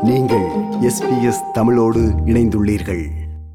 நீங்கள் எஸ்பிஎஸ் தமிழோடு இணைந்துள்ளீர்கள்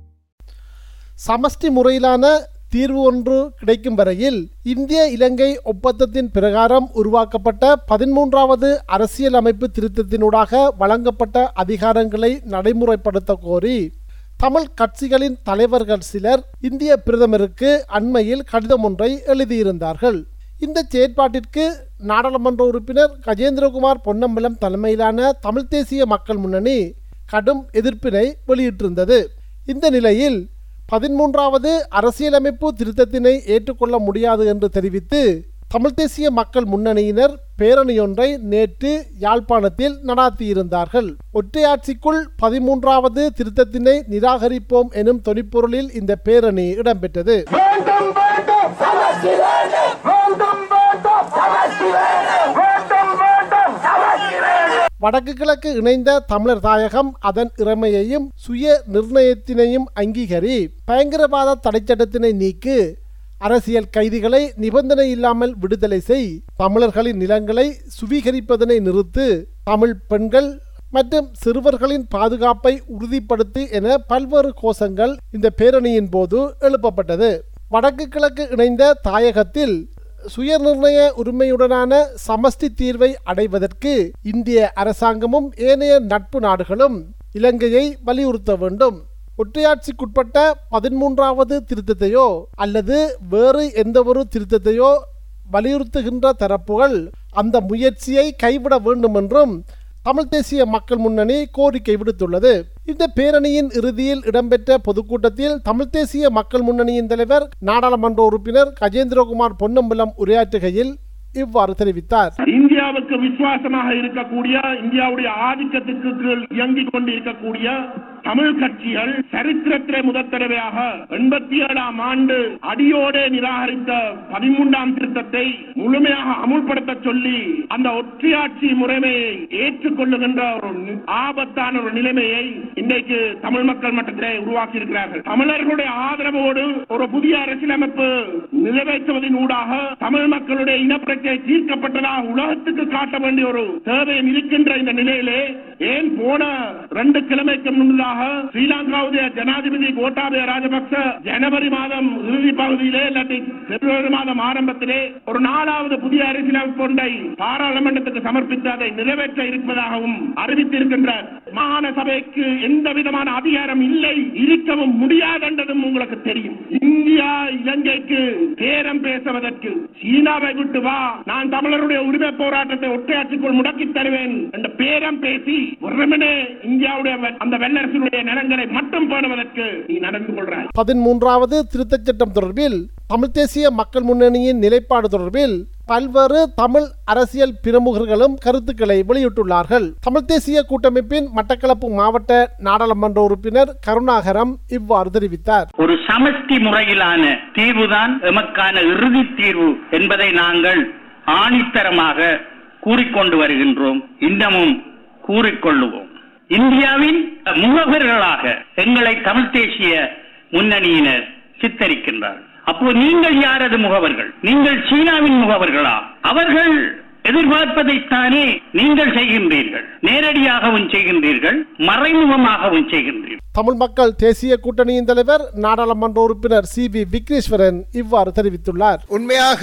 சமஷ்டி முறையிலான தீர்வு ஒன்று கிடைக்கும் வரையில் இந்திய இலங்கை ஒப்பந்தத்தின் பிரகாரம் உருவாக்கப்பட்ட பதிமூன்றாவது அரசியலமைப்பு திருத்தத்தினூடாக வழங்கப்பட்ட அதிகாரங்களை நடைமுறைப்படுத்த கோரி தமிழ் கட்சிகளின் தலைவர்கள் சிலர் இந்திய பிரதமருக்கு அண்மையில் கடிதம் ஒன்றை எழுதியிருந்தார்கள் இந்த செயற்பாட்டிற்கு நாடாளுமன்ற உறுப்பினர் கஜேந்திரகுமார் பொன்னம்பலம் தலைமையிலான தமிழ் தேசிய மக்கள் முன்னணி கடும் எதிர்ப்பினை வெளியிட்டிருந்தது இந்த நிலையில் பதிமூன்றாவது அரசியலமைப்பு திருத்தத்தினை ஏற்றுக்கொள்ள முடியாது என்று தெரிவித்து தமிழ் தேசிய மக்கள் முன்னணியினர் பேரணியொன்றை நேற்று யாழ்ப்பாணத்தில் நடாத்தியிருந்தார்கள் ஒற்றையாட்சிக்குள் பதிமூன்றாவது திருத்தத்தினை நிராகரிப்போம் எனும் தொனிப்பொருளில் இந்த பேரணி இடம்பெற்றது வேண்டும் வேண்டும் சமஷ்டி வேண்டும் வேண்டும் வேண்டும் சமஷ்டி வேண்டும் வேண்டும் வேண்டும் சமஷ்டி வேண்டும் வடக்கு கிழக்கு இணைந்த தமிழர் தாயகம் அதன் இறமையையும் சுய நிர்ணயத்தினையும் அங்கீகரி பயங்கரவாத தடைச்சட்டத்தினை நீக்கு அரசியல் கைதிகளை நிபந்தனை இல்லாமல் விடுதலை செய் தமிழர்களின் நிலங்களை சுவீகரிப்பதனை நிறுத்து தமிழ் பெண்கள் மற்றும் சிறுவர்களின் பாதுகாப்பை உறுதிப்படுத்து என பல்வேறு கோஷங்கள் இந்த பேரணியின் போது எழுப்பப்பட்டது வடக்கு கிழக்கு இணைந்த தாயகத்தில் சுயநிர்ணய உரிமையுடனான சமஷ்டி தீர்வை அடைவதற்கு இந்திய அரசாங்கமும் ஏனைய நட்பு நாடுகளும் இலங்கையை வலியுறுத்த வேண்டும் ஒற்றையாட்சிக்குட்பட்ட பதிமூன்றாவது திருத்தத்தையோ அல்லது வேறு எந்தவொரு திருத்தத்தையோ வலியுறுத்துகின்ற தரப்புகள் அந்த முயற்சியை கைவிட வேண்டும் என்றும் தமிழ் தேசிய மக்கள் முன்னணி கோரிக்கை விடுத்துள்ளது இந்த பேரணியின் இறுதியில் இடம்பெற்ற பொதுக்கூட்டத்தில் தமிழ் தேசிய மக்கள் முன்னணியின் தலைவர் நாடாளுமன்ற உறுப்பினர் கஜேந்திரகுமார் பொன்னம்பலம் உரையாற்றுகையில் இவ்வாறு தெரிவித்தார் இந்தியாவுக்கு விசுவாசமாக இருக்கக்கூடிய இந்தியாவுடைய ஆதிக்கத்துக்கு கீழ் இயங்கிக் கொண்டிருக்கக்கூடிய தமிழ் கட்சிகள் சரித்திரத்திலே முதல் தடவையாக எண்பத்தி ஏழாம் ஆண்டு அடியோடே நிராகரித்த பதிமூன்றாம் திருத்தத்தை முழுமையாக அமுல்படுத்த சொல்லி அந்த ஒற்றையாட்சி முறைமையை ஏற்றுக்கொள்ளுகின்ற ஒரு நி- ஆபத்தான ஒரு நிலைமையை இன்றைக்கு தமிழ் மக்கள் மட்டத்திலே உருவாக்கி இருக்கிறார்கள் தமிழர்களுடைய ஆதரவோடு ஒரு புதிய அரசியலமைப்பு நிறைவேற்றுவதன் ஊடாக தமிழ் மக்களுடைய இனப்பிரச்சனை தீர்க்கப்பட்டதாக உலகத்துக்கு காட்ட வேண்டிய ஒரு தேவையும் இருக்கின்ற இந்த நிலையிலே ஏன் போன ரெண்டு கிழமைக்கு முன்னதாக ஸ்ரீலங்காவுடைய ஜனாதிபதி கோட்டாபய ராஜபக்ச ஜனவரி மாதம் இறுதி பகுதியிலே இல்லாட்டி பிப்ரவரி மாதம் ஆரம்பத்திலே ஒரு நாலாவது புதிய அரசியலமைப்பு ஒன்றை பாராளுமன்றத்துக்கு சமர்ப்பித்து அதை நிறைவேற்ற இருப்பதாகவும் அறிவித்திருக்கின்றார் மாகாண சபைக்கு எந்த விதமான அதிகாரம் இல்லை இருக்கவும் முடியாது என்றதும் உங்களுக்கு தெரியும் இந்தியா இலங்கைக்கு பேரம் பேசுவதற்கு சீனாவை விட்டு வா நான் தமிழருடைய உரிமை போராட்டத்தை ஒற்றையாட்சிக்குள் முடக்கித் தருவேன் என்ற பேரம் பேசி வெறுமனே இந்தியாவுடைய வெ- அந்த வெள்ளரசினுடைய நிலங்களை மட்டும் பேணுவதற்கு நீ நடந்து கொள்றாய் பதிமூன்றாவது திருத்தச் சட்டம் தொடர்பில் தமிழ் தேசிய மக்கள் முன்னணியின் நிலைப்பாடு தொடர்பில் பல்வேறு தமிழ் அரசியல் பிரமுகர்களும் கருத்துக்களை வெளியிட்டுள்ளார்கள் தமிழ் தேசிய கூட்டமைப்பின் மட்டக்களப்பு மாவட்ட நாடாளுமன்ற உறுப்பினர் கருணாகரம் இவ்வாறு தெரிவித்தார் ஒரு சமஷ்டி முறையிலான தீர்வுதான் எமக்கான இறுதி தீர்வு என்பதை நாங்கள் ஆணித்தரமாக கூறிக்கொண்டு வருகின்றோம் இன்னமும் கூறிக்கொள்ளுவோம் இந்தியாவின் முகவர்களாக எங்களை தமிழ் தேசிய முன்னணியினர் சித்தரிக்கின்றார் அப்போ நீங்கள் யாரது முகவர்கள் நீங்கள் சீனாவின் முகவர்களா அவர்கள் எதிர்பார்ப்பதைத்தானே நீங்கள் செய்கின்றீர்கள் நேரடியாகவும் செய்கின்றீர்கள் மறைமுகமாகவும் செய்கின்றீர்கள் தமிழ் மக்கள் தேசிய கூட்டணியின் தலைவர் நாடாளுமன்ற உறுப்பினர் சி வி விக்னேஸ்வரன் இவ்வாறு தெரிவித்துள்ளார் உண்மையாக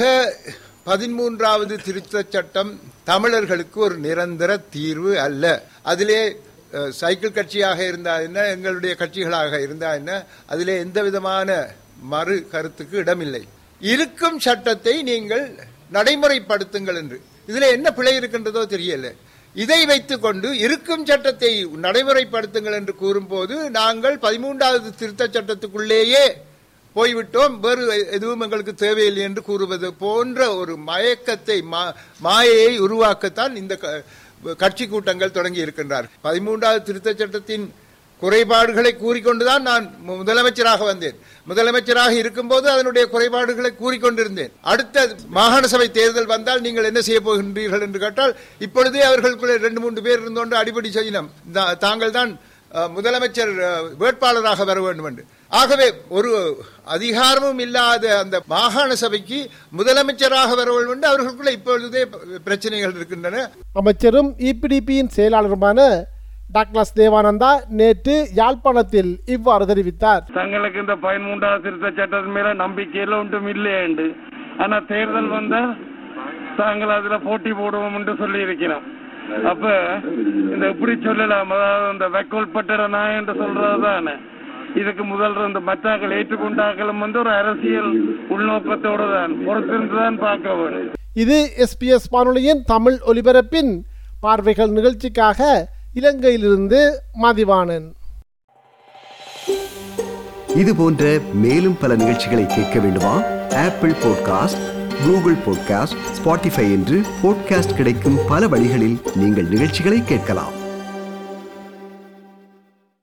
பதிமூன்றாவது திருத்தச் சட்டம் தமிழர்களுக்கு ஒரு நிரந்தர தீர்வு அல்ல அதிலே அஹ், சைக்கிள் கட்சியாக இருந்தா என்ன எங்களுடைய கட்சிகளாக இருந்தா என்ன அதிலே எந்த விதமான மறு கருத்துக்கு இடமில்லை இருக்கும் சட்டத்தை நீங்கள் நடைமுறைப்படுத்துங்கள் என்று இதுல என்ன பிழை இருக்கின்றதோ தெரியல இதை வைத்துக்கொண்டு இருக்கும் சட்டத்தை நடைமுறைப்படுத்துங்கள் என்று கூறும்போது நாங்கள் பதிமூன்றாவது திருத்தச் சட்டத்துக்குள்ளேயே போய்விட்டோம் வேறு எதுவும் எங்களுக்கு தேவையில்லை என்று கூறுவது போன்ற ஒரு மயக்கத்தை மா- மாயையை உருவாக்கத்தான் இந்த க- கட்சி கூட்டங்கள் தொடங்கி இருக்கின்றார் பதிமூன்றாவது திருத்தச் சட்டத்தின் குறைபாடுகளை கூறிக்கொண்டுதான் நான் மு- முதலமைச்சராக வந்தேன் முதலமைச்சராக இருக்கும்போது அதனுடைய குறைபாடுகளை கூறிக்கொண்டிருந்தேன் அடுத்த மாகாண சபை தேர்தல் வந்தால் நீங்கள் என்ன செய்ய போகின்றீர்கள் என்று கேட்டால் இப்பொழுதே அவர்களுக்குள்ளே ரெண்டு மூன்று பேர் இருந்தோண்டு அடிப்படை செய்யணும் தா- தாங்கள் தான் அஹ், முதலமைச்சர் அஹ், வேட்பாளராக வர வேண்டும் என்று ஆகவே ஒரு அதிகாரமும் இல்லாத அந்த மாகாண சபைக்கு முதலமைச்சராக வர வேண்டும் என்று அவர்களுக்குள்ள இப்பொழுதே பிரச்சனைகள் இருக்கின்றன அமைச்சரும் இபிடிபியின் செயலாளருமான டாக்லஸ் தேவானந்தா நேற்று யாழ்ப்பாணத்தில் இவ்வாறு தெரிவித்தார் தங்களுக்கு இந்த பதிமூன்றாவது திருத்த சட்டத்தின் மேல நம்பிக்கையில ஒன்றும் இல்லையண்டு ஆனா தேர்தல் வந்தா தாங்கள் அதுல போட்டி போடுவோம் என்று சொல்லி இருக்கிறோம் அப்ப இந்த இப்படி சொல்லலாம் அதாவது இந்த வைக்கோல் பட்டற நாய் என்று சொல்றதுதானே இதுக்கு முதல் இந்த மற்றாக்கள் ஏற்றுக்கொண்டாக்களும் வந்து ஒரு அரசியல் உள்நோக்கத்தோடு தான் பொறுத்திருந்து தான் பார்க்க வேண்டும் இது எஸ்பிஎஸ் வானொலியின் தமிழ் ஒலிபரப்பின் பார்வைகள் நிகழ்ச்சிக்காக இலங்கையிலிருந்து மதிவாணன் இது போன்ற மேலும் பல நிகழ்ச்சிகளை கேட்க வேண்டுமா Apple podcast Google podcast Spotify என்று பாட்காஸ்ட் கிடைக்கும் பல வழிகளில் நீங்கள் நிகழ்ச்சிகளை கேட்கலாம்